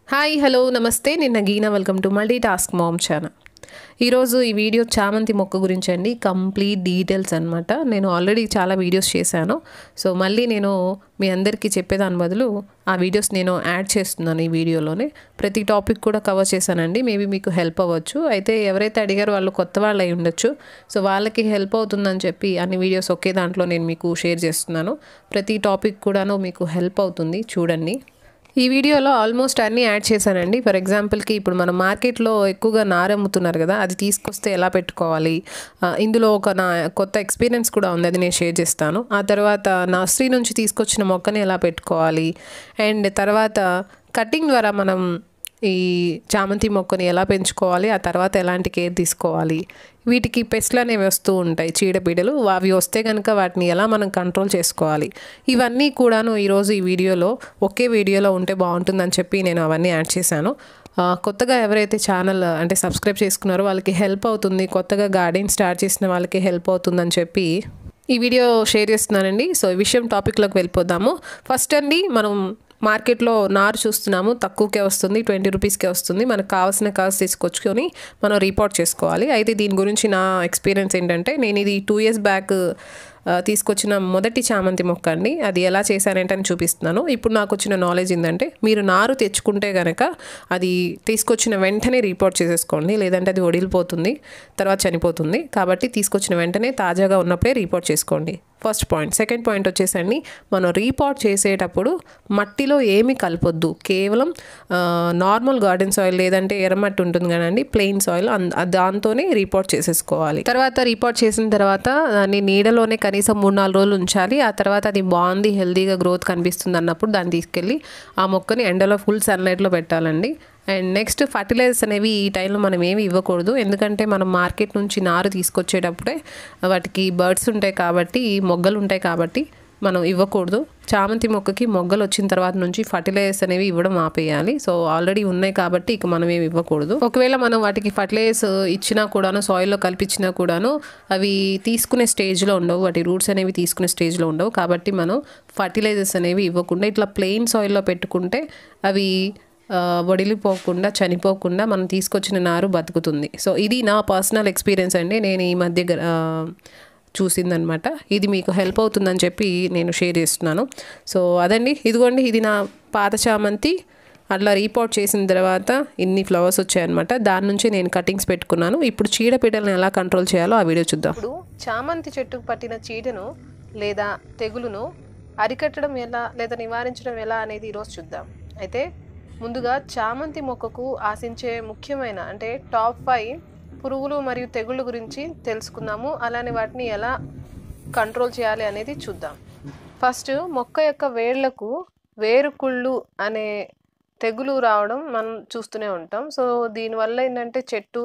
hi hello నమస్తే నిన్న గీనా welcome to multi task mom channel ఈరోజు ఈ వీడియో చామంతి మొక్క గురించి అండి కంప్లీట్ డీటెయిల్స్ అనమాట నేను ఆల్రెడీ చాలా వీడియోస్ చేశాను సో మళ్ళీ నేను మీ అందరికీ చెప్పేదాని బదులు ఆ వీడియోస్ నేను యాడ్ చేస్తున్నాను ఈ వీడియోలోనే ప్రతి టాపిక్ కూడా కవర్ చేశానండి మేబీ మీకు హెల్ప్ అవ్వచ్చు అయితే ఎవరైతే అడిగారో వాళ్ళు కొత్త వాళ్ళు అయి ఉండొచ్చు సో వాళ్ళకి హెల్ప్ అవుతుందని చెప్పి అన్ని వీడియోస్ ఒకే దాంట్లో నేను మీకు షేర్ చేస్తున్నాను ప్రతి టాపిక్ కూడాను మీకు హెల్ప్ అవుతుంది చూడండి ఈ వీడియోలో ఆల్మోస్ట్ అన్నీ యాడ్ చేశానండి ఫర్ ఎగ్జాంపుల్కి ఇప్పుడు మన మార్కెట్లో ఎక్కువగా నార అమ్ముతున్నారు కదా అది తీసుకొస్తే ఎలా పెట్టుకోవాలి ఆ, ఇందులో ఒక నా కొత్త ఎక్స్పీరియన్స్ కూడా ఉంది అది నేను షేర్ చేస్తాను ఆ తర్వాత నర్సరీ నుంచి తీసుకొచ్చిన మొక్కని ఎలా పెట్టుకోవాలి అండ్ తర్వాత కటింగ్ ద్వారా మనం ఈ చామంతి మొక్కని ఎలా పెంచుకోవాలి ఆ తర్వాత ఎలాంటి కేర్ తీసుకోవాలి వీటికి పెస్ట్లు అనేవి వస్తూ ఉంటాయి చీడపీడలు అవి వస్తే కనుక వాటిని ఎలా మనం కంట్రోల్ చేసుకోవాలి ఇవన్నీ కూడాను ఈరోజు ఈ వీడియోలో ఒకే వీడియోలో ఉంటే బాగుంటుందని చెప్పి నేను అవన్నీ యాడ్ చేశాను ఆ, కొత్తగా ఎవరైతే ఛానల్ అంటే సబ్స్క్రైబ్ చేసుకున్నారో వాళ్ళకి హెల్ప్ అవుతుంది కొత్తగా గార్డెన్ స్టార్ట్ చేసిన వాళ్ళకి హెల్ప్ అవుతుందని చెప్పి ఈ వీడియో షేర్ చేస్తున్నానండి సో ఈ విషయం టాపిక్లోకి వెళ్ళిపోదాము ఫస్ట్ అండి మనం మార్కెట్లో నారు చూస్తున్నాము తక్కువకే వస్తుంది ట్వంటీ రూపీస్కే వస్తుంది మనకు కావాల్సిన కాస్ట్ తీసుకొచ్చుకొని మనం రిపోర్ట్ చేసుకోవాలి అయితే దీని గురించి నా ఎక్స్పీరియన్స్ ఏంటంటే నేను ఇది టూ ఇయర్స్ బ్యాక్ ఆ, తీసుకొచ్చిన మొదటి చామంతి మొక్క అండి అది ఎలా చేశానంటే అని చూపిస్తున్నాను ఇప్పుడు నాకు వచ్చిన నాలెడ్జ్ ఏంటంటే మీరు నారు తెచ్చుకుంటే కనుక అది తీసుకొచ్చిన వెంటనే రిపోర్ట్ చేసేసుకోండి లేదంటే అది ఒడిలిపోతుంది తర్వాత చనిపోతుంది కాబట్టి తీసుకొచ్చిన వెంటనే తాజాగా ఉన్నప్పుడే రిపోర్ట్ చేసుకోండి ఫస్ట్ పాయింట్ సెకండ్ పాయింట్ వచ్చేసండి మనం రీపాట్ చేసేటప్పుడు మట్టిలో ఏమి కలపొద్దు కేవలం ఆ, నార్మల్ గార్డెన్ సాయిల్ లేదంటే ఎర్రమట్టి ఉంటుంది కదండి ప్లెయిన్ సాయిల్ అన్- ఆ దాంతోనే రీపాట్ చేసేసుకోవాలి తర్వాత రీపాట్ చేసిన తర్వాత దాన్ని నీడలోనే కనీసం మూడు నాలుగు రోజులు ఉంచాలి ఆ తర్వాత అది బాగుంది హెల్దీగా గ్రోత్ కనిపిస్తుంది అన్నప్పుడు దాన్ని తీసుకెళ్ళి ఆ మొక్కని ఎండలో ఫుల్ సన్లైట్లో పెట్టాలండి అండ్ నెక్స్ట్ ఫర్టిలైజర్స్ అనేవి ఈ టైంలో మనం ఏమి ఇవ్వకూడదు ఎందుకంటే మనం మార్కెట్ నుంచి నారు తీసుకొచ్చేటప్పుడే వాటికి బర్డ్స్ ఉంటాయి కాబట్టి మొగ్గలు ఉంటాయి కాబట్టి మనం ఇవ్వకూడదు చామంతి మొక్కకి మొగ్గలు వచ్చిన తర్వాత నుంచి ఫర్టిలైజర్స్ అనేవి ఇవ్వడం ఆపేయాలి సో ఆల్రెడీ ఉన్నాయి కాబట్టి ఇక మనం ఏమి ఇవ్వకూడదు ఒకవేళ మనం వాటికి ఫర్టిలైజర్స్ ఇచ్చినా కూడాను సాయిల్లో కల్పించినా కూడాను అవి తీసుకునే స్టేజ్లో ఉండవు వాటి రూట్స్ అనేవి తీసుకునే స్టేజ్లో ఉండవు కాబట్టి మనం ఫర్టిలైజర్స్ అనేవి ఇవ్వకుండా ఇట్లా ప్లెయిన్ సాయిల్లో పెట్టుకుంటే అవి ఆ, వడిలిపోకుండా చనిపోకుండా మనం తీసుకొచ్చిన నారు బతుకుతుంది సో ఇది నా పర్సనల్ ఎక్స్పీరియన్స్ అండి నేను ఈ మధ్య గ- ఆ, చూసిందనమాట ఇది మీకు హెల్ప్ అవుతుందని చెప్పి నేను షేర్ చేస్తున్నాను సో అదండి ఇదిగోండి ఇది నా పాత చామంతి అట్లా రీపోర్ట్ చేసిన తర్వాత ఇన్ని ఫ్లవర్స్ వచ్చాయన్నమాట దాని నుంచి నేను కటింగ్స్ పెట్టుకున్నాను ఇప్పుడు చీడపీడలను ఎలా కంట్రోల్ చేయాలో ఆ వీడియో చూద్దాం ఇప్పుడు చామంతి చెట్టుకు పట్టిన చీడను లేదా తెగులును అరికట్టడం ఎలా లేదా నివారించడం ఎలా అనేది ఈరోజు చూద్దాం అయితే ముందుగా చామంతి మొక్కకు ఆశించే ముఖ్యమైన అంటే టాప్ ఫైవ్ పురుగులు మరియు తెగుళ్ళు గురించి తెలుసుకుందాము అలానే వాటిని ఎలా కంట్రోల్ చేయాలి అనేది చూద్దాం ఫస్ట్ మొక్క యొక్క వేళ్లకు వేరుకుళ్ళు అనే తెగులు రావడం మనం చూస్తూనే ఉంటాం సో దీనివల్ల ఏంటంటే చెట్టు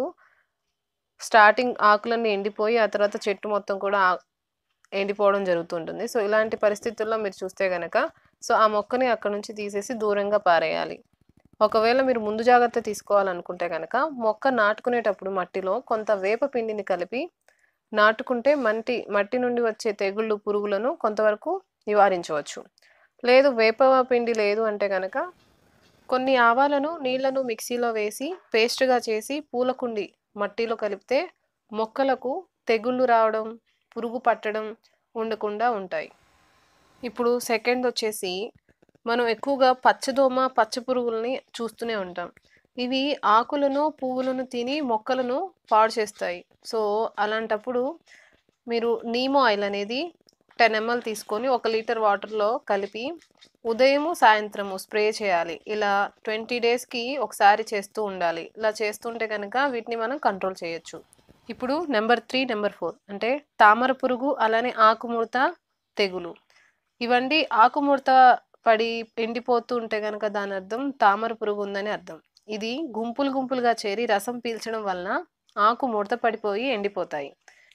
స్టార్టింగ్ ఆకులన్నీ ఎండిపోయి ఆ తర్వాత చెట్టు మొత్తం కూడా ఆ- ఎండిపోవడం జరుగుతుంటుంది సో ఇలాంటి పరిస్థితుల్లో మీరు చూస్తే కనుక సో ఆ మొక్కని అక్కడ నుంచి తీసేసి దూరంగా పారేయాలి ఒకవేళ మీరు ముందు జాగ్రత్త తీసుకోవాలనుకుంటే కనుక మొక్క నాటుకునేటప్పుడు మట్టిలో కొంత వేప పిండిని కలిపి నాటుకుంటే మట్టి మట్టి నుండి వచ్చే తెగుళ్ళు పురుగులను కొంతవరకు నివారించవచ్చు లేదు వేప పిండి లేదు అంటే కనుక కొన్ని ఆవాలను నీళ్లను మిక్సీలో వేసి పేస్ట్గా చేసి పూలకుండి మట్టిలో కలిపితే మొక్కలకు తెగుళ్ళు రావడం పురుగు పట్టడం ఉండకుండా ఉంటాయి ఇప్పుడు సెకండ్ వచ్చేసి మనం ఎక్కువగా పచ్చదోమ పచ్చ పురుగుల్ని చూస్తూనే ఉంటాం ఇవి ఆకులను పువ్వులను తిని మొక్కలను పాడు చేస్తాయి సో అలాంటప్పుడు మీరు నీమో ఆయిల్ అనేది టెన్ ఎంఎల్ తీసుకొని ఒక లీటర్ వాటర్లో కలిపి ఉదయము సాయంత్రము స్ప్రే చేయాలి ఇలా ట్వంటీ డేస్కి ఒకసారి చేస్తూ ఉండాలి ఇలా చేస్తుంటే కనుక వీటిని మనం కంట్రోల్ చేయొచ్చు ఇప్పుడు నెంబర్ త్రీ నెంబర్ ఫోర్ అంటే తామర పురుగు అలానే ఆకుముడత తెగులు ఇవండి ఆకుముడత పడి ఎండిపోతూ ఉంటే కనుక దాని అర్థం తామర పురుగు ఉందని అర్థం ఇది గుంపులు గుంపులుగా చేరి రసం పీల్చడం వలన ఆకు ముడత పడిపోయి ఎండిపోతాయి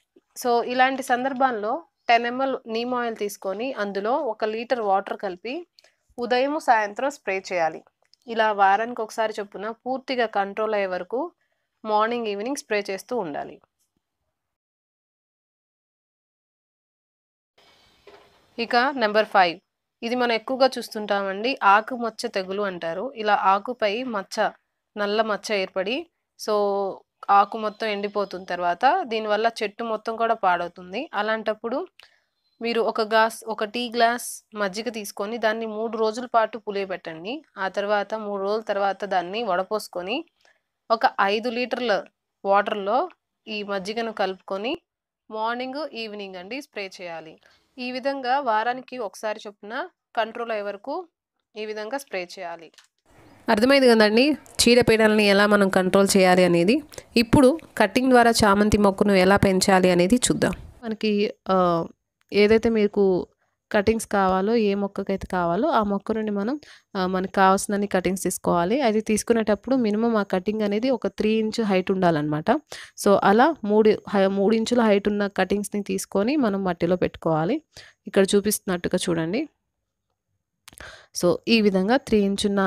సో ఇలాంటి సందర్భాల్లో టెన్ ఎంఎల్ నీమ్ ఆయిల్ తీసుకొని అందులో ఒక లీటర్ వాటర్ కలిపి ఉదయం సాయంత్రం స్ప్రే చేయాలి ఇలా వారానికి ఒకసారి చొప్పున పూర్తిగా కంట్రోల్ అయ్యే వరకు మార్నింగ్ ఈవినింగ్ స్ప్రే చేస్తూ ఉండాలి ఇక నెంబర్ ఫైవ్ ఇది మనం ఎక్కువగా చూస్తుంటామండి ఆకు మచ్చ తెగులు అంటారు ఇలా ఆకుపై మచ్చ నల్ల మచ్చ ఏర్పడి సో ఆకు మొత్తం ఎండిపోతున్న తర్వాత దీనివల్ల చెట్టు మొత్తం కూడా పాడవుతుంది అలాంటప్పుడు మీరు ఒక గ్లాస్ ఒక టీ గ్లాస్ మజ్జిగ తీసుకొని దాన్ని మూడు రోజుల పాటు పులియబెట్టండి ఆ తర్వాత మూడు రోజుల తర్వాత దాన్ని వడపోసుకొని ఒక ఐదు లీటర్ల వాటర్లో ఈ మజ్జిగను కలుపుకొని మార్నింగ్ ఈవినింగ్ అండి స్ప్రే చేయాలి ఈ విధంగా వారానికి ఒకసారి చొప్పున కంట్రోల్ అయ్యే వరకు ఈ విధంగా స్ప్రే చేయాలి అర్థమైంది కదండి చీడపీడలని ఎలా మనం కంట్రోల్ చేయాలి అనేది ఇప్పుడు కట్టింగ్ ద్వారా చామంతి మొక్కను ఎలా పెంచాలి అనేది చూద్దాం మనకి ఆ, ఏదైతే మీకు కటింగ్స్ కావాలో ఏ మొక్కకైతే కావాలో ఆ మొక్క నుండి మనం ఆ, మనకు కావాల్సినన్ని కటింగ్స్ తీసుకోవాలి అది తీసుకునేటప్పుడు మినిమం ఆ కటింగ్ అనేది ఒక త్రీ ఇంచ్ హైట్ ఉండాలన్నమాట సో అలా మూడు హై- మూడు ఇంచుల హైట్ ఉన్న కటింగ్స్ని తీసుకొని మనం మట్టిలో పెట్టుకోవాలి ఇక్కడ చూపిస్తున్నట్టుగా చూడండి సో ఈ విధంగా త్రీ ఇంచున్న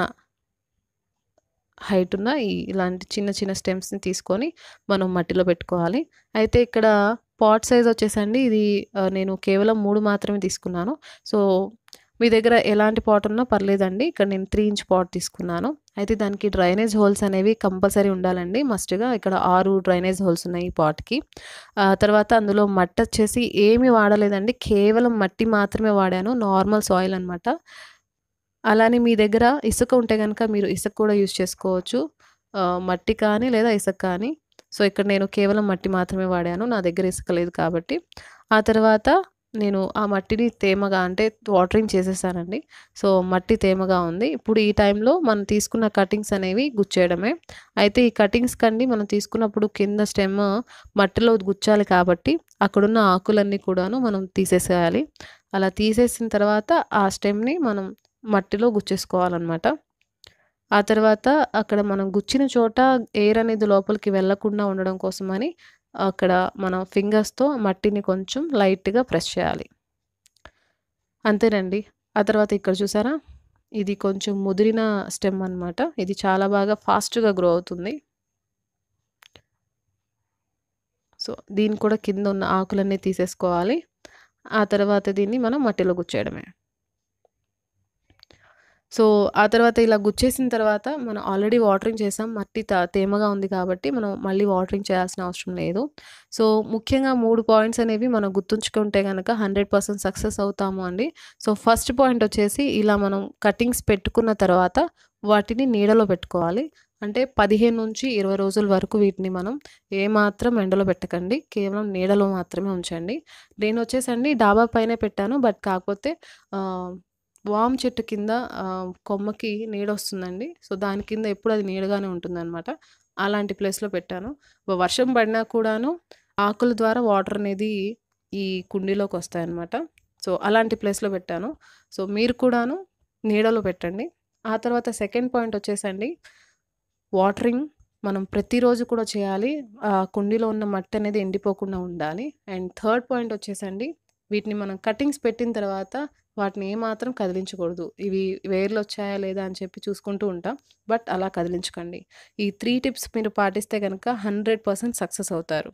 హైట్ ఉన్న ఈ ఇలాంటి చిన్న చిన్న స్టెమ్స్ని తీసుకొని మనం మట్టిలో పెట్టుకోవాలి అయితే ఇక్కడ పాట్ సైజ్ వచ్చేసండి ఇది ఆ, నేను కేవలం మూడు మాత్రమే తీసుకున్నాను సో మీ దగ్గర ఎలాంటి పాట్ ఉన్నా పర్లేదండి ఇక్కడ నేను త్రీ ఇంచ్ పాట్ తీసుకున్నాను అయితే దానికి డ్రైనేజ్ హోల్స్ అనేవి కంపల్సరీ ఉండాలండి మస్ట్గా ఇక్కడ ఆరు డ్రైనేజ్ హోల్స్ ఉన్నాయి ఈ పాట్కి ఆ తర్వాత అందులో మట్టి వచ్చేసి ఏమీ వాడలేదండి కేవలం మట్టి మాత్రమే వాడాను నార్మల్ సాయిల్ అనమాట అలానే మీ దగ్గర ఇసుక ఉంటే కనుక మీరు ఇసుక కూడా యూజ్ చేసుకోవచ్చు ఆ, మట్టి కానీ లేదా ఇసుక కానీ సో ఇక్కడ నేను కేవలం మట్టి మాత్రమే వాడాను నా దగ్గర ఇసుక లేదు కాబట్టి ఆ తర్వాత నేను ఆ మట్టిని తేమగా అంటే వాటరింగ్ చేసేసానండి సో మట్టి తేమగా ఉంది ఇప్పుడు ఈ టైంలో మనం తీసుకున్న కటింగ్స్ అనేవి గుచ్చేయడమే అయితే ఈ కటింగ్స్ కండి మనం తీసుకున్నప్పుడు కింద స్టెమ్ మట్టిలో గుచ్చాలి కాబట్టి అక్కడున్న ఆకులన్నీ కూడాను మనం తీసేసేయాలి అలా తీసేసిన తర్వాత ఆ స్టెమ్ని మనం మట్టిలో గుచ్చేసుకోవాలన్నమాట ఆ తర్వాత అక్కడ మనం గుచ్చిన చోట ఎయిర్ అనేది లోపలికి వెళ్ళకుండా ఉండడం కోసమని అక్కడ మన ఫింగర్స్తో మట్టిని కొంచెం లైట్గా ప్రెస్ చేయాలి అంతేనండి ఆ తర్వాత ఇక్కడ చూసారా ఇది కొంచెం ముదిరిన స్టెమ్ అన్నమాట ఇది చాలా బాగా ఫాస్ట్గా గ్రో అవుతుంది సో దీన్ని కూడా కింద ఉన్న ఆకులన్నీ తీసేసుకోవాలి ఆ తర్వాత దీన్ని మనం మట్టిలో గుచ్చేయడమే సో ఆ తర్వాత ఇలా గుచ్చేసిన తర్వాత మనం ఆల్రెడీ వాటరింగ్ చేసాం మట్టి త- తేమగా ఉంది కాబట్టి మనం మళ్ళీ వాటరింగ్ చేయాల్సిన అవసరం లేదు సో ముఖ్యంగా మూడు పాయింట్స్ అనేవి మనం గుర్తుంచుకుంటే కనుక హండ్రెడ్ పర్సెంట్ సక్సెస్ అవుతాము అండి సో ఫస్ట్ పాయింట్ వచ్చేసి ఇలా మనం కటింగ్స్ పెట్టుకున్న తర్వాత వాటిని నీడలో పెట్టుకోవాలి అంటే పదిహేను నుంచి ఇరవై రోజుల వరకు వీటిని మనం ఏమాత్రం ఎండలో పెట్టకండి కేవలం నీడలో మాత్రమే ఉంచండి నేను వచ్చేసండి డాబా పైనే పెట్టాను బట్ కాకపోతే ఆ, వామ్ చెట్టు కింద ఆ, కొమ్మకి నీడ వస్తుందండి సో దాని కింద ఎప్పుడు అది నీడగానే ఉంటుందన్నమాట అలాంటి ప్లేస్లో పెట్టాను వ- వర్షం పడినా కూడాను ఆకుల ద్వారా వాటర్ అనేది ఈ కుండీలోకి వస్తాయన్నమాట సో అలాంటి ప్లేస్లో పెట్టాను సో మీరు కూడాను నీడలో పెట్టండి ఆ తర్వాత సెకండ్ పాయింట్ వచ్చేసండి వాటరింగ్ మనం ప్రతిరోజు కూడా చేయాలి ఆ కుండీలో ఉన్న మట్టి అనేది ఎండిపోకుండా ఉండాలి అండ్ థర్డ్ పాయింట్ వచ్చేసండి వీటిని మనం కటింగ్స్ పెట్టిన తర్వాత వాటిని ఏమాత్రం కదిలించకూడదు ఇవి వేర్లు వచ్చాయా లేదా అని చెప్పి చూసుకుంటూ ఉంటాం బట్ అలా కదిలించకండి ఈ త్రీ టిప్స్ మీరు పాటిస్తే కనుక హండ్రెడ్ పర్సెంట్ సక్సెస్ అవుతారు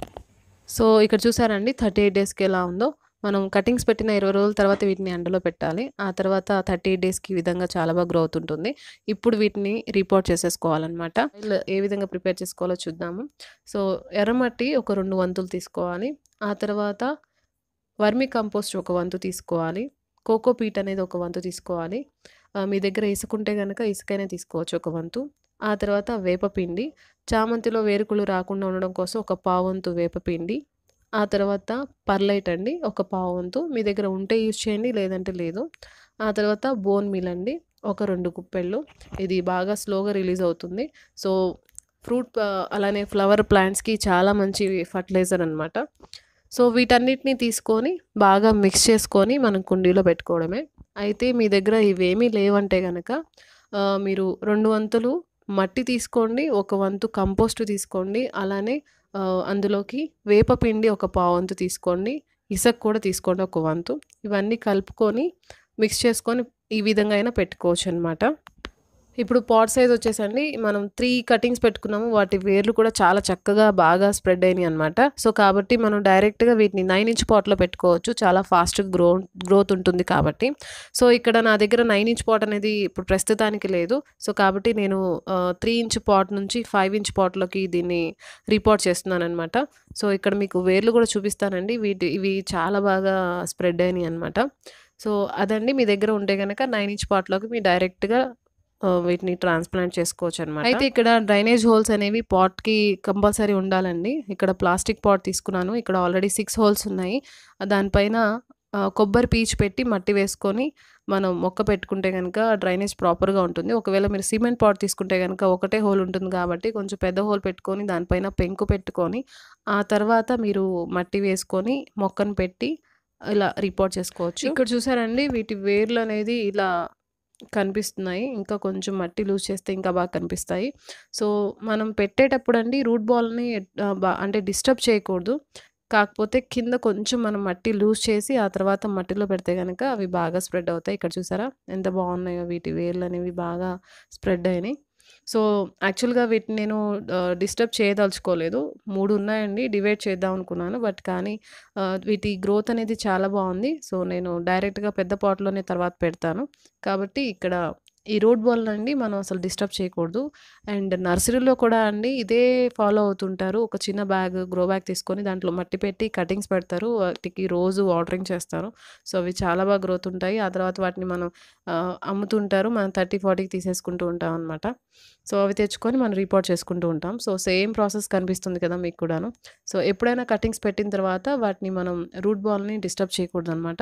సో ఇక్కడ చూసారండి థర్టీ ఎయిట్ డేస్కి ఎలా ఉందో మనం కటింగ్స్ పెట్టిన ఇరవై రోజుల తర్వాత వీటిని ఎండలో పెట్టాలి ఆ తర్వాత థర్టీ ఎయిట్ డేస్కి ఈ విధంగా చాలా బాగా గ్రోత్ ఉంటుంది ఇప్పుడు వీటిని రిపోర్ట్ చేసేసుకోవాలన్నమాట ఇలా ఏ విధంగా ప్రిపేర్ చేసుకోవాలో చూద్దాము సో ఎర్రమట్టి ఒక రెండు వంతులు తీసుకోవాలి ఆ తర్వాత వర్మి కంపోస్ట్ ఒక వంతు తీసుకోవాలి కోకో పీట్ అనేది ఒక వంతు తీసుకోవాలి ఆ, మీ దగ్గర ఇసుకుంటే కనుక ఇసుకైనా తీసుకోవచ్చు ఒక వంతు ఆ తర్వాత వేపపిండి చామంతిలో వేరుకులు రాకుండా ఉండడం కోసం ఒక పావంతు వేపపిండి ఆ తర్వాత పర్లైట్ అండి ఒక పావంతు మీ దగ్గర ఉంటే యూజ్ చేయండి లేదంటే లేదు ఆ తర్వాత బోన్ మిల్ అండి ఒక రెండు కుప్పెళ్ళు ఇది బాగా స్లోగా రిలీజ్ అవుతుంది సో ఫ్రూట్ ఆ, అలానే ఫ్లవర్ ప్లాంట్స్కి చాలా మంచి ఫర్టిలైజర్ అనమాట సో వీటన్నిటిని తీసుకొని బాగా మిక్స్ చేసుకొని మనం కుండీలో పెట్టుకోవడమే అయితే మీ దగ్గర ఇవేమీ లేవంటే కనుక ఆ, మీరు రెండు వంతులు మట్టి తీసుకోండి ఒక వంతు కంపోస్ట్ తీసుకోండి అలానే ఆ, అందులోకి వేపపిండి ఒక పావంతు తీసుకోండి ఇసుక కూడా తీసుకోండి ఒక వంతు ఇవన్నీ కలుపుకొని మిక్స్ చేసుకొని ఈ విధంగా అయినా పెట్టుకోవచ్చు అనమాట ఇప్పుడు పాట్ సైజ్ వచ్చేసండి మనం త్రీ కటింగ్స్ పెట్టుకున్నాము వాటి వేర్లు కూడా చాలా చక్కగా బాగా స్ప్రెడ్ అయినాయి అనమాట సో కాబట్టి మనం డైరెక్ట్గా వీటిని నైన్ ఇంచ్ పాట్లో పెట్టుకోవచ్చు చాలా ఫాస్ట్ గ్రో గ్రోత్ ఉంటుంది కాబట్టి సో ఇక్కడ నా దగ్గర నైన్ ఇంచ్ పాట్ అనేది ఇప్పుడు ప్రస్తుతానికి లేదు సో కాబట్టి నేను త్రీ ఇంచ్ పాట్ నుంచి ఫైవ్ ఇంచ్ పాట్లోకి దీన్ని రిపోర్ట్ చేస్తున్నాను అనమాట సో ఇక్కడ మీకు వేర్లు కూడా చూపిస్తానండి వీటి ఇవి చాలా బాగా స్ప్రెడ్ అయినాయి అనమాట సో అదండి మీ దగ్గర ఉంటే కనుక నైన్ ఇంచ్ పాట్లోకి మీ డైరెక్ట్గా ఆ, వీటిని ట్రాన్స్ప్లాంట్ చేసుకోవచ్చు అనమాట అయితే ఇక్కడ డ్రైనేజ్ హోల్స్ అనేవి పాట్కి కంపల్సరీ ఉండాలండి ఇక్కడ ప్లాస్టిక్ పాట్ తీసుకున్నాను ఇక్కడ ఆల్రెడీ సిక్స్ హోల్స్ ఉన్నాయి ఆ, దానిపైన ఆ, కొబ్బరి పీచు పెట్టి మట్టి వేసుకొని మనం మొక్క పెట్టుకుంటే కనుక డ్రైనేజ్ ప్రాపర్గా ఉంటుంది ఒకవేళ మీరు సిమెంట్ పాట్ తీసుకుంటే కనుక ఒకటే హోల్ ఉంటుంది కాబట్టి కొంచెం పెద్ద హోల్ పెట్టుకొని దానిపైన పెంకు పెట్టుకొని ఆ తర్వాత మీరు మట్టి వేసుకొని మొక్కను పెట్టి ఇలా రిపోర్ట్ చేసుకోవచ్చు ఇక్కడ చూసారండి వీటి వేర్లు అనేది ఇలా కనిపిస్తున్నాయి ఇంకా కొంచెం మట్టి లూజ్ చేస్తే ఇంకా బాగా కనిపిస్తాయి సో మనం పెట్టేటప్పుడు అండి రూట్ బాల్ని బా అంటే డిస్టర్బ్ చేయకూడదు కాకపోతే కింద కొంచెం మనం మట్టి లూజ్ చేసి ఆ తర్వాత మట్టిలో పెడితే కనుక అవి బాగా స్ప్రెడ్ అవుతాయి ఇక్కడ చూసారా ఎంత బాగున్నాయో వీటి వేర్లు అనేవి బాగా స్ప్రెడ్ అయినాయి సో యాక్చువల్గా వీటిని నేను డిస్టర్బ్ చేయదలుచుకోలేదు మూడు ఉన్నాయండి డివైడ్ చేద్దాం అనుకున్నాను బట్ కానీ ఆ, వీటి గ్రోత్ అనేది చాలా బాగుంది సో నేను డైరెక్ట్గా పెద్ద పాట్లోనే తర్వాత పెడతాను కాబట్టి ఇక్కడ ఈ రోడ్ బాల్ అండి మనం అసలు డిస్టర్బ్ చేయకూడదు అండ్ నర్సరీలో కూడా అండి ఇదే ఫాలో అవుతుంటారు ఒక చిన్న బ్యాగ్ గ్రో బ్యాగ్ తీసుకొని దాంట్లో మట్టి పెట్టి కటింగ్స్ పెడతారు వాటికి రోజు వాటరింగ్ చేస్తారు సో అవి చాలా బాగా గ్రోత్ ఉంటాయి ఆ తర్వాత వాటిని మనం ఆ, అమ్ముతుంటారు మనం థర్టీ ఫార్టీకి తీసేసుకుంటూ ఉంటాం అనమాట సో అవి తెచ్చుకొని మనం రిపోర్ట్ చేసుకుంటూ ఉంటాం సో సేమ్ ప్రాసెస్ కనిపిస్తుంది కదా మీకు కూడాను సో ఎప్పుడైనా కటింగ్స్ పెట్టిన తర్వాత వాటిని మనం రూట్ బాల్ని డిస్టర్బ్ చేయకూడదు అనమాట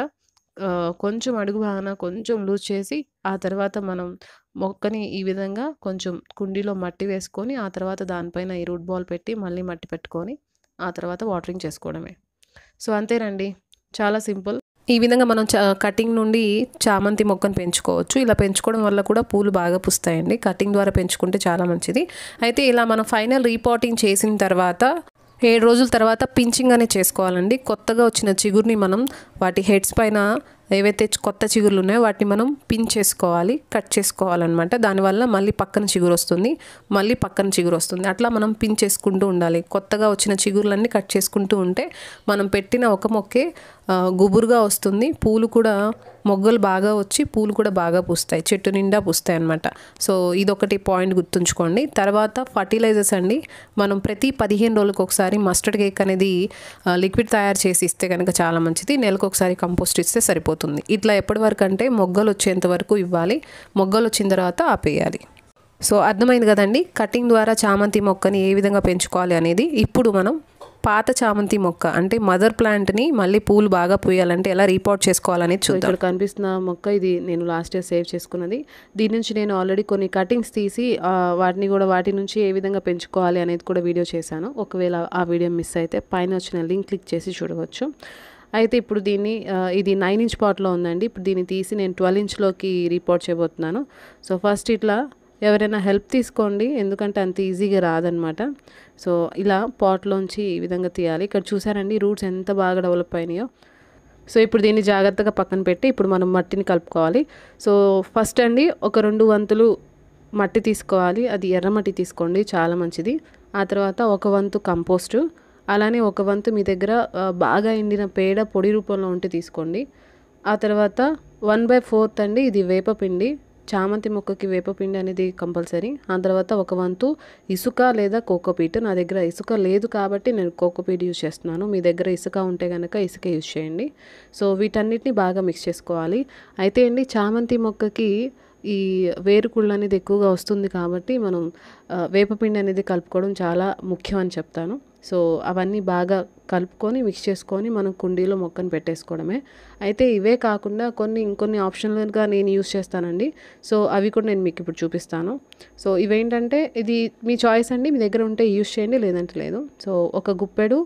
కొంచెం అడుగు భాగాన కొంచెం లూజ్ చేసి ఆ తర్వాత మనం మొక్కని ఈ విధంగా కొంచెం కుండీలో మట్టి వేసుకొని ఆ తర్వాత దానిపైన ఈ రూట్ బాల్ పెట్టి మళ్ళీ మట్టి పెట్టుకొని ఆ తర్వాత వాటరింగ్ చేసుకోవడమే సో అంతేనండి చాలా సింపుల్ ఈ విధంగా మనం చ కటింగ్ నుండి చామంతి మొక్కను పెంచుకోవచ్చు ఇలా పెంచుకోవడం వల్ల కూడా పూలు బాగా పూస్తాయండి కటింగ్ ద్వారా పెంచుకుంటే చాలా మంచిది అయితే ఇలా మనం ఫైనల్ రీపాటింగ్ చేసిన తర్వాత ఏడు రోజుల తర్వాత పించింగ్ అనేది చేసుకోవాలండి కొత్తగా వచ్చిన చిగురిని మనం వాటి హెడ్స్ పైన ఏవైతే చి- కొత్త చిగుర్లు ఉన్నాయో వాటిని మనం పిన్ చేసుకోవాలి కట్ చేసుకోవాలన్నమాట దానివల్ల మళ్ళీ పక్కన చిగురు వస్తుంది మళ్ళీ పక్కన చిగురు వస్తుంది అట్లా మనం పిన్ చేసుకుంటూ ఉండాలి కొత్తగా వచ్చిన చిగుర్లన్నీ కట్ చేసుకుంటూ ఉంటే మనం పెట్టిన ఒక మొక్కే ఆ, గుబురుగా వస్తుంది పూలు కూడా మొగ్గలు బాగా వచ్చి పూలు కూడా బాగా పూస్తాయి చెట్టు నిండా పూస్తాయి అన్నమాట సో ఇదొకటి పాయింట్ గుర్తుంచుకోండి తర్వాత ఫర్టిలైజర్స్ అండి మనం ప్రతి పదిహేను రోజులకు ఒకసారి మస్టర్డ్ కేక్ అనేది ఆ, లిక్విడ్ తయారు చేసి ఇస్తే కనుక చాలా మంచిది నెలకు ఒకసారి కంపోస్ట్ ఇస్తే సరిపోతుంది ఇట్లా ఎప్పటి వరకు అంటే మొగ్గలు వచ్చేంత వరకు ఇవ్వాలి మొగ్గలు వచ్చిన తర్వాత ఆపేయాలి సో అర్థమైంది కదండి కటింగ్ ద్వారా చామంతి మొక్కని ఏ విధంగా పెంచుకోవాలి అనేది ఇప్పుడు మనం పాత చామంతి మొక్క అంటే మదర్ ప్లాంట్ని మళ్ళీ పూలు బాగా పూయాలంటే ఎలా రిపోర్ట్ చేసుకోవాలని చూద్దాం ఇక్కడ కనిపిస్తున్న మొక్క ఇది నేను లాస్ట్ ఇయర్ సేవ్ చేసుకున్నది దీని నుంచి నేను ఆల్రెడీ కొన్ని కటింగ్స్ తీసి ఆ, వాటిని కూడా వాటి నుంచి ఏ విధంగా పెంచుకోవాలి అనేది కూడా వీడియో చేశాను ఒకవేళ ఆ వీడియో మిస్ అయితే పైన వచ్చిన లింక్ క్లిక్ చేసి చూడవచ్చు అయితే ఇప్పుడు దీన్ని ఆ, ఇది నైన్ ఇంచ్ పాట్లో ఉందండి ఇప్పుడు దీన్ని తీసి నేను ట్వెల్వ్ ఇంచ్లోకి రిపోర్ట్ చేయబోతున్నాను సో ఫస్ట్ ఇట్లా ఎవరైనా హెల్ప్ తీసుకోండి ఎందుకంటే అంత ఈజీగా రాదనమాట సో ఇలా పాట్లోంచి ఈ విధంగా తీయాలి ఇక్కడ చూసారండి రూట్స్ ఎంత బాగా డెవలప్ అయినాయో సో ఇప్పుడు దీన్ని జాగ్రత్తగా పక్కన పెట్టి ఇప్పుడు మనం మట్టిని కలుపుకోవాలి సో ఫస్ట్ అండి ఒక రెండు వంతులు మట్టి తీసుకోవాలి అది ఎర్రమట్టి తీసుకోండి చాలా మంచిది ఆ తర్వాత ఒక వంతు కంపోస్టు అలానే ఒక వంతు మీ దగ్గర ఆ, బాగా ఎండిన పేడ పొడి రూపంలో ఉంటే తీసుకోండి ఆ తర్వాత వన్ బై ఫోర్త్ అండి ఇది వేపపిండి చామంతి మొక్కకి వేపపిండి అనేది కంపల్సరీ ఆ తర్వాత ఒక వంతు ఇసుక లేదా కోకోపీట్ నా దగ్గర ఇసుక లేదు కాబట్టి నేను కోకోపీట్ యూజ్ చేస్తున్నాను మీ దగ్గర ఇసుక ఉంటే కనుక ఇసుక యూజ్ చేయండి సో వీటన్నిటిని బాగా మిక్స్ చేసుకోవాలి అయితే అండి చామంతి మొక్కకి ఈ వేరుకుళ్ళు అనేది ఎక్కువగా వస్తుంది కాబట్టి మనం ఆ, వేపపిండి అనేది కలుపుకోవడం చాలా ముఖ్యం అని చెప్తాను సో అవన్నీ బాగా కలుపుకొని మిక్స్ చేసుకొని మనం కుండీలో మొక్కను పెట్టేసుకోవడమే అయితే ఇవే కాకుండా కొన్ని ఇంకొన్ని ఆప్షనల్గా నేను యూస్ చేస్తానండి సో అవి కూడా నేను మీకు ఇప్పుడు చూపిస్తాను సో ఇవేంటంటే ఇది మీ చాయిస్ అండి మీ దగ్గర ఉంటే యూస్ చేయండి లేదంటే లేదు సో ఒక గుప్పెడు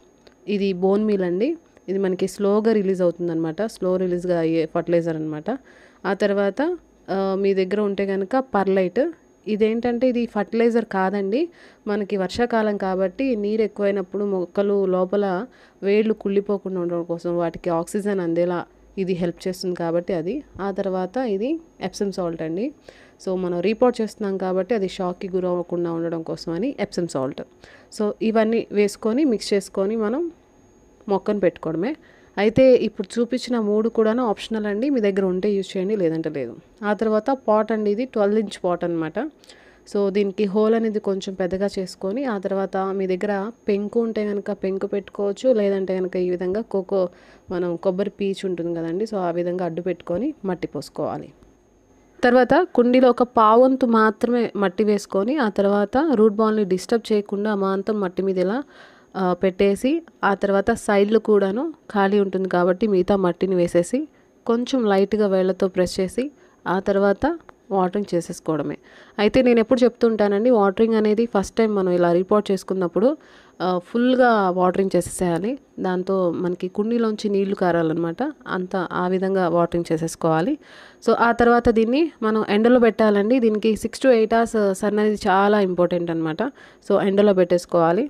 ఇది బోన్ మీల్ అండి ఇది మనకి స్లోగా రిలీజ్ అవుతుంది అనమాట స్లో రిలీజ్గా అయ్యే ఫర్టిలైజర్ అనమాట ఆ తర్వాత ఆ, మీ దగ్గర ఉంటే కనుక పర్లైట్ ఇదేంటంటే ఇది ఫర్టిలైజర్ కాదండి మనకి వర్షాకాలం కాబట్టి నీరు ఎక్కువైనప్పుడు మొక్కలు లోపల వేళ్ళు కుళ్ళిపోకుండా ఉండడం కోసం వాటికి ఆక్సిజన్ అందేలా ఇది హెల్ప్ చేస్తుంది కాబట్టి అది ఆ తర్వాత ఇది ఎప్సమ్ సాల్ట్ అండి సో మనం రీపోర్ట్ చేస్తున్నాం కాబట్టి అది షాక్కి గురవ్వకుండా ఉండడం కోసమని ఎప్సమ్ సాల్ట్ సో ఇవన్నీ వేసుకొని మిక్స్ చేసుకొని మనం మొక్కను పెట్టుకోవడమే అయితే ఇప్పుడు చూపించిన మూడు కూడాను ఆప్షనల్ అండి మీ దగ్గర ఉంటే యూజ్ చేయండి లేదంటే లేదు ఆ తర్వాత పాట్ అండి ఇది ట్వెల్వ్ ఇంచ్ పాట్ అనమాట సో దీనికి హోల్ అనేది కొంచెం పెద్దగా చేసుకొని ఆ తర్వాత మీ దగ్గర పెంకు ఉంటే కనుక పెంకు పెట్టుకోవచ్చు లేదంటే కనుక ఈ విధంగా కోకో మనం కొబ్బరి పీచు ఉంటుంది కదండి సో ఆ విధంగా అడ్డు పెట్టుకొని మట్టి పోసుకోవాలి తర్వాత కుండీలో ఒక పావంతు మాత్రమే మట్టి వేసుకొని ఆ తర్వాత రూట్ బాల్ని డిస్టర్బ్ చేయకుండా మాంతం మట్టి మీద ఇలా ఆ, పెట్టేసి ఆ తర్వాత సైడ్లు కూడాను ఖాళీ ఉంటుంది కాబట్టి మిగతా మట్టిని వేసేసి కొంచెం లైట్గా వేళ్ళతో ప్రెస్ చేసి ఆ తర్వాత వాటరింగ్ చేసేసుకోవడమే అయితే నేను ఎప్పుడు చెప్తుంటానండి వాటరింగ్ అనేది ఫస్ట్ టైం మనం ఇలా రిపోర్ట్ చేసుకున్నప్పుడు ఆ, ఫుల్గా వాటరింగ్ చేసేసేయాలి దాంతో మనకి కుండీలోంచి నీళ్లు కారాలన్నమాట అంత ఆ విధంగా వాటరింగ్ చేసేసుకోవాలి సో ఆ తర్వాత దీన్ని మనం ఎండలో పెట్టాలండి దీనికి six to eight hours sun అనేది చాలా ఇంపార్టెంట్ అనమాట సో ఎండలో పెట్టేసుకోవాలి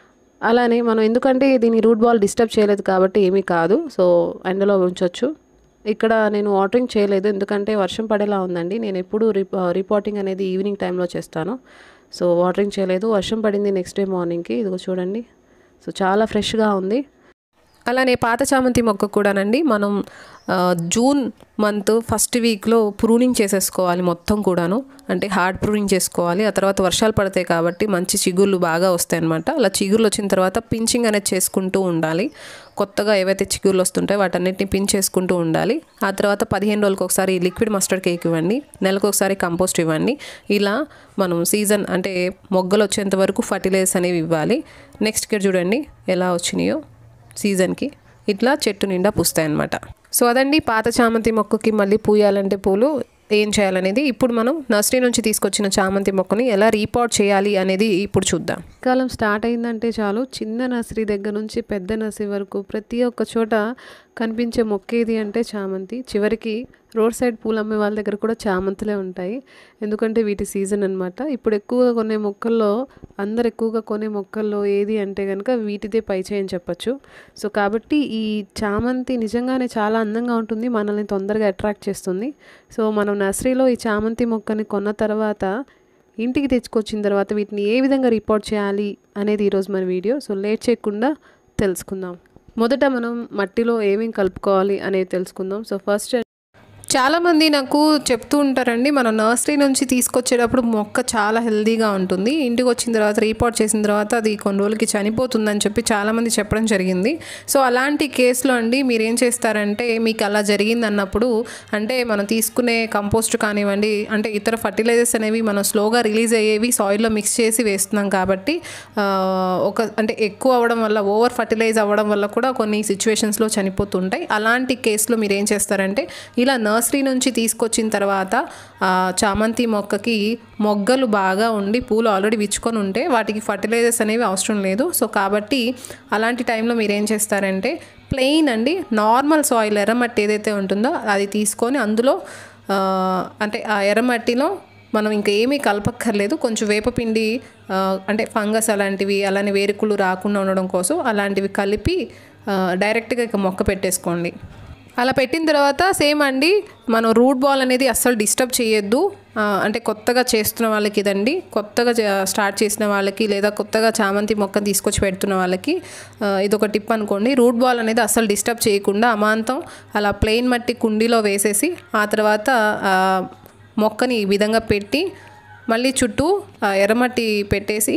అలానే మనం ఎందుకంటే దీని రూట్ బాల్ డిస్టర్బ్ చేయలేదు కాబట్టి ఏమీ కాదు సో ఎండలో ఉంచవచ్చు ఇక్కడ నేను వాటరింగ్ చేయలేదు ఎందుకంటే వర్షం పడేలా ఉందండి నేను ఎప్పుడు రిప రిపోర్టింగ్ అనేది ఈవినింగ్ టైంలో చేస్తాను సో వాటరింగ్ చేయలేదు వర్షం పడింది నెక్స్ట్ డే మార్నింగ్కి ఇదిగో చూడండి సో చాలా ఫ్రెష్గా ఉంది అలానే పాత చామంతి మొక్క కూడానండి మనం ఆ, జూన్ మంత్ ఫస్ట్ వీక్లో ప్రూనింగ్ చేసేసుకోవాలి మొత్తం కూడాను అంటే హార్డ్ ప్రూనింగ్ చేసుకోవాలి ఆ తర్వాత వర్షాలు పడతాయి కాబట్టి మంచి చిగుర్లు బాగా వస్తాయి అనమాట అలా చిగుర్లు వచ్చిన తర్వాత పించింగ్ అనేది చేసుకుంటూ ఉండాలి కొత్తగా ఏవైతే చిగుర్లు వస్తుంటాయో వాటన్నిటిని పిన్ చేసుకుంటూ ఉండాలి ఆ తర్వాత పదిహేను రోజులకు ఒకసారి లిక్విడ్ మస్టర్డ్ కేక్ ఇవ్వండి నెలకు ఒకసారి కంపోస్ట్ ఇవ్వండి ఇలా మనం సీజన్ అంటే మొగ్గలు వచ్చేంత వరకు ఫర్టిలైజర్స్ అనేవి ఇవ్వాలి నెక్స్ట్ ఇక్కడ చూడండి ఎలా వచ్చినాయో సీజన్కి ఇట్లా చెట్టు నిండా పూస్తాయి అన్నమాట సో అదండి పాత చామంతి మొక్కకి మళ్ళీ పూయాలంటే పూలు ఏం చేయాలనేది ఇప్పుడు మనం నర్సరీ నుంచి తీసుకొచ్చిన చామంతి మొక్కని ఎలా రీపాట్ చేయాలి అనేది ఇప్పుడు చూద్దాం కాలం స్టార్ట్ అయిందంటే చాలు చిన్న నర్సరీ దగ్గర నుంచి పెద్ద నర్సరీ వరకు ప్రతి ఒక్క చోట కనిపించే మొక్క ఏది అంటే చామంతి చివరికి రోడ్ సైడ్ పూలు అమ్మే వాళ్ళ దగ్గర కూడా చామంతులే ఉంటాయి ఎందుకంటే వీటి సీజన్ అనమాట ఇప్పుడు ఎక్కువగా కొనే మొక్కల్లో అందరు ఎక్కువగా కొనే మొక్కల్లో ఏది అంటే కనుక వీటిదే పై చేయని చెప్పచ్చు సో కాబట్టి ఈ చామంతి నిజంగానే చాలా అందంగా ఉంటుంది మనల్ని తొందరగా అట్రాక్ట్ చేస్తుంది సో మనం నర్సరీలో ఈ చామంతి మొక్కని కొన్న తర్వాత ఇంటికి తెచ్చుకొచ్చిన తర్వాత వీటిని ఏ విధంగా రిపోర్ట్ చేయాలి అనేది ఈరోజు మన వీడియో సో లేట్ చేయకుండా తెలుసుకుందాం మొదట మనం మట్టిలో ఏమేమి కలుపుకోవాలి అనేది తెలుసుకుందాం సో ఫస్ట్ చాలామంది నాకు చెప్తూ ఉంటారండి మన నర్సరీ నుంచి తీసుకొచ్చేటప్పుడు మొక్క చాలా హెల్దీగా ఉంటుంది ఇంటికి వచ్చిన తర్వాత రీపోర్ట్ చేసిన తర్వాత అది కొన్ని రోజులకి చనిపోతుందని చెప్పి చాలామంది చెప్పడం జరిగింది సో అలాంటి కేసులో అండి మీరు ఏం చేస్తారంటే మీకు అలా జరిగింది అన్నప్పుడు అంటే మనం తీసుకునే కంపోస్ట్ కానివ్వండి అంటే ఇతర ఫర్టిలైజర్స్ అనేవి మనం స్లోగా రిలీజ్ అయ్యేవి సాయిల్లో మిక్స్ చేసి వేస్తున్నాం కాబట్టి ఆ, ఒక అంటే ఎక్కువ అవ్వడం వల్ల ఓవర్ ఫర్టిలైజ్ అవ్వడం వల్ల కూడా కొన్ని సిచ్యువేషన్స్లో చనిపోతుంటాయి అలాంటి కేసులో మీరు ఏం చేస్తారంటే ఇలా నర్సరీ నుంచి తీసుకొచ్చిన తర్వాత ఆ, చామంతి మొక్కకి మొగ్గలు బాగా ఉండి పూలు ఆల్రెడీ విచ్చుకొని ఉంటే వాటికి ఫర్టిలైజర్స్ అనేవి అవసరం లేదు సో కాబట్టి అలాంటి టైంలో మీరు ఏం చేస్తారంటే ప్లెయిన్ అండి నార్మల్ సాయిల్ ఎర్రమట్టి ఏదైతే ఉంటుందో అది తీసుకొని అందులో ఆ, అంటే ఆ ఎర్రమట్టిలో మనం ఇంకా ఏమీ కలపక్కర్లేదు కొంచెం వేపపిండి ఆ, అంటే ఫంగస్ అలాంటివి అలానే వేరుకులు రాకుండా ఉండడం కోసం అలాంటివి కలిపి ఆ, డైరెక్ట్గా ఇక మొక్క పెట్టేసుకోండి అలా పెట్టిన తర్వాత సేమ్ అండి మనం రూట్ బాల్ అనేది అస్సలు డిస్టర్బ్ చేయొద్దు ఆ, అంటే కొత్తగా చేస్తున్న వాళ్ళకి ఇదండి కొత్తగా చే- స్టార్ట్ చేసిన వాళ్ళకి లేదా కొత్తగా చామంతి మొక్క తీసుకొచ్చి పెడుతున్న వాళ్ళకి ఆ, ఇదొక టిప్ అనుకోండి రూట్ బాల్ అనేది అస్సలు డిస్టర్బ్ చేయకుండా అమాంతం అలా ప్లెయిన్ మట్టి కుండీలో వేసేసి ఆ తర్వాత ఆ, మొక్కని ఈ విధంగా పెట్టి మళ్ళీ చుట్టూ ఆ, ఎర్రమట్టి పెట్టేసి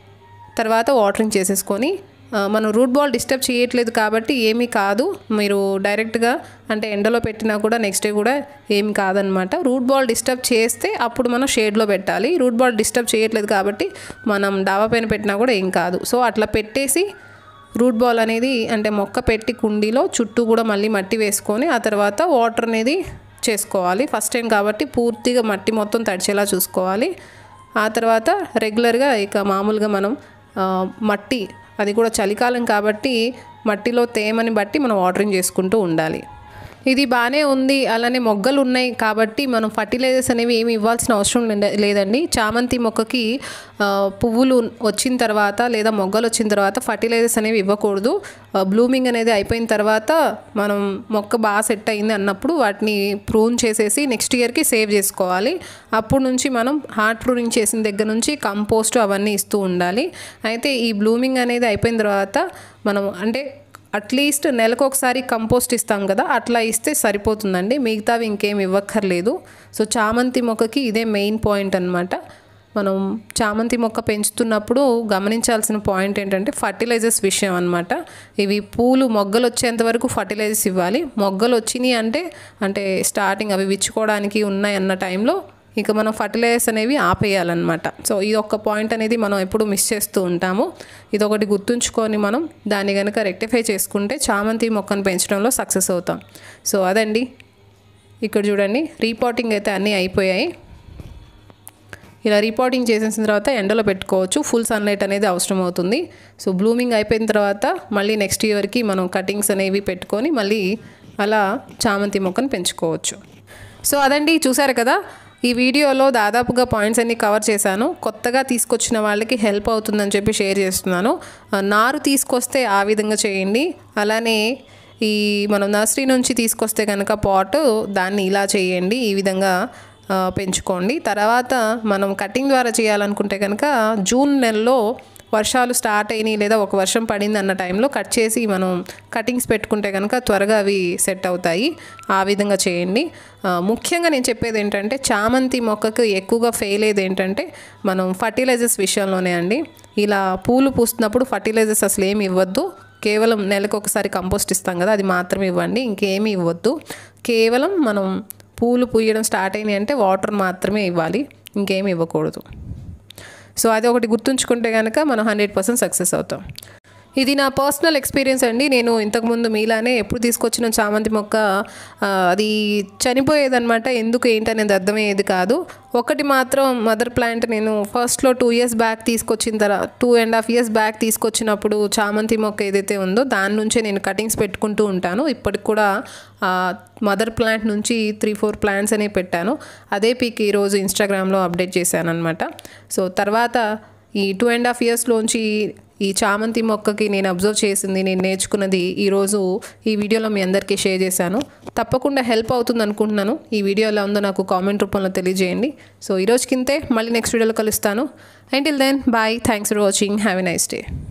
తర్వాత వాటరింగ్ చేసేసుకొని ఆ, మనం రూట్ బాల్ డిస్టర్బ్ చేయట్లేదు కాబట్టి ఏమీ కాదు మీరు డైరెక్ట్గా అంటే ఎండలో పెట్టినా కూడా నెక్స్ట్ డే కూడా ఏమి కాదనమాట రూట్ బాల్ డిస్టర్బ్ చేస్తే అప్పుడు మనం షేడ్లో పెట్టాలి రూట్ బాల్ డిస్టర్బ్ చేయట్లేదు కాబట్టి మనం డాబా పైన పెట్టినా కూడా ఏం కాదు సో అట్లా పెట్టేసి రూట్ బాల్ అనేది అంటే మొక్క పెట్టి కుండీలో చుట్టూ కూడా మళ్ళీ మట్టి వేసుకొని ఆ తర్వాత వాటర్ అనేది చేసుకోవాలి ఫస్ట్ టైం కాబట్టి పూర్తిగా మట్టి మొత్తం తడిచేలా చూసుకోవాలి ఆ తర్వాత రెగ్యులర్గా ఇక మామూలుగా మనం ఆ, మట్టి అది కూడా చలికాలం కాబట్టి మట్టిలో తేమని బట్టి మనం వాటరింగ్ చేసుకుంటూ ఉండాలి ఇది బాగానే ఉంది అలానే మొగ్గలు ఉన్నాయి కాబట్టి మనం ఫర్టిలైజర్స్ అనేవి ఏమి ఇవ్వాల్సిన అవసరం లేద- లేదండి చామంతి మొక్కకి ఆ, పువ్వులు వచ్చిన తర్వాత లేదా మొగ్గలు వచ్చిన తర్వాత ఫర్టిలైజర్స్ అనేవి ఇవ్వకూడదు బ్లూమింగ్ అనేది అయిపోయిన తర్వాత మనం మొక్క బాగా సెట్ అయింది అన్నప్పుడు వాటిని ప్రూన్ చేసేసి నెక్స్ట్ ఇయర్కి సేవ్ చేసుకోవాలి అప్పుడు నుంచి మనం హార్ట్ ప్రూనింగ్ చేసిన దగ్గర నుంచి కంపోస్ట్ అవన్నీ ఇస్తూ ఉండాలి అయితే ఈ బ్లూమింగ్ అనేది అయిపోయిన తర్వాత మనం అంటే అట్లీస్ట్ నెలకు ఒకసారి కంపోస్ట్ ఇస్తాం కదా అట్లా ఇస్తే సరిపోతుందండి మిగతావి ఇంకేం ఇవ్వక్కర్లేదు సో చామంతి మొక్కకి ఇదే మెయిన్ పాయింట్ అనమాట మనం చామంతి మొక్క పెంచుతున్నప్పుడు గమనించాల్సిన పాయింట్ ఏంటంటే ఫర్టిలైజర్స్ విషయం అనమాట ఇవి పూలు మొగ్గలు వచ్చేంత వరకు ఫర్టిలైజర్స్ ఇవ్వాలి మొగ్గలు వచ్చినాయి అంటే అంటే స్టార్టింగ్ అవి విచ్చుకోవడానికి ఉన్నాయి అన్న టైంలో ఇక మనం ఫర్టిలైజర్స్ అనేవి ఆపేయాలన్నమాట సో ఇది ఒక్క పాయింట్ అనేది మనం ఎప్పుడు మిస్ చేస్తూ ఉంటాము ఇది ఒకటి గుర్తుంచుకొని మనం దాన్ని కనుక రెక్టిఫై చేసుకుంటే చామంతి మొక్కను పెంచడంలో సక్సెస్ అవుతాం సో అదండి ఇక్కడ చూడండి రీపాటింగ్ అయితే అన్నీ అయిపోయాయి ఇలా రిపోర్టింగ్ చేసేసిన తర్వాత ఎండలో పెట్టుకోవచ్చు ఫుల్ సన్లైట్ అనేది అవసరం అవుతుంది సో బ్లూమింగ్ అయిపోయిన తర్వాత మళ్ళీ నెక్స్ట్ ఇయర్కి మనం కటింగ్స్ అనేవి పెట్టుకొని మళ్ళీ అలా చామంతి మొక్కను పెంచుకోవచ్చు సో అదండి చూసారు కదా ఈ వీడియోలో దాదాపుగా పాయింట్స్ అన్ని కవర్ చేశాను కొత్తగా తీసుకొచ్చిన వాళ్ళకి హెల్ప్ అవుతుందని చెప్పి షేర్ చేస్తున్నాను ఆ, నారు తీసుకొస్తే ఆ విధంగా చేయండి అలానే ఈ మనం నర్సరీ నుంచి తీసుకొస్తే కనుక పాట్ దాన్ని ఇలా చేయండి ఈ విధంగా ఆ, పెంచుకోండి తర్వాత మనం కటింగ్ ద్వారా చేయాలనుకుంటే కనుక జూన్ నెలలో వర్షాలు స్టార్ట్ అయినాయి లేదా ఒక వర్షం పడింది అన్న టైంలో కట్ చేసి మనం కటింగ్స్ పెట్టుకుంటే కనుక త్వరగా అవి సెట్ అవుతాయి ఆ విధంగా చేయండి ఆ, ముఖ్యంగా నేను చెప్పేది ఏంటంటే చామంతి మొక్కకు ఎక్కువగా ఫెయిల్ అయ్యేది ఏంటంటే మనం ఫర్టిలైజర్స్ విషయంలోనే అండి ఇలా పూలు పూస్తున్నప్పుడు ఫర్టిలైజర్స్ అసలు ఏమి ఇవ్వద్దు కేవలం నెలకు ఒకసారి కంపోస్ట్ ఇస్తాం కదా అది మాత్రమే ఇవ్వండి ఇంకేమీ ఇవ్వద్దు కేవలం మనం పూలు పూయడం స్టార్ట్ అయినాయి అంటే వాటర్ మాత్రమే ఇవ్వాలి ఇంకేమి ఇవ్వకూడదు సో అది ఒకటి గుర్తుంచుకుంటే కనుక మనం హండ్రెడ్ పర్సెంట్ సక్సెస్ అవుతాం ఇది నా పర్సనల్ ఎక్స్పీరియన్స్ అండి నేను ఇంతకుముందు మీలానే ఎప్పుడు తీసుకొచ్చిన చామంతి మొక్క ఆ, అది చనిపోయేదన్నమాట ఎందుకు ఏంటనేది అర్థమయ్యేది కాదు ఒకటి మాత్రం మదర్ ప్లాంట్ నేను ఫస్ట్లో టూ ఇయర్స్ బ్యాక్ తీసుకొచ్చిన తర్వాత two and half years back తీసుకొచ్చినప్పుడు చామంతి మొక్క ఏదైతే ఉందో దాని నుంచే నేను కటింగ్స్ పెట్టుకుంటూ ఉంటాను ఇప్పటికి కూడా మదర్ ప్లాంట్ నుంచి త్రీ ఫోర్ ప్లాంట్స్ అనేవి పెట్టాను అదే పీక్ ఈరోజు ఇన్స్టాగ్రామ్లో అప్డేట్ చేశాను అనమాట సో తర్వాత ఈ టూ అండ్ హాఫ్ ఇయర్స్లోంచి ఈ చామంతి మొక్కకి నేను అబ్జర్వ్ చేసింది నేను నేర్చుకున్నది ఈరోజు ఈ వీడియోలో మీ అందరికీ షేర్ చేశాను తప్పకుండా హెల్ప్ అవుతుంది అనుకుంటున్నాను ఈ వీడియో ఎలా ఉందో నాకు కామెంట్ రూపంలో తెలియజేయండి సో ఈ రోజుకింతే మళ్ళీ నెక్స్ట్ వీడియోలో కలుస్తాను until then bye thanks for watching have a nice day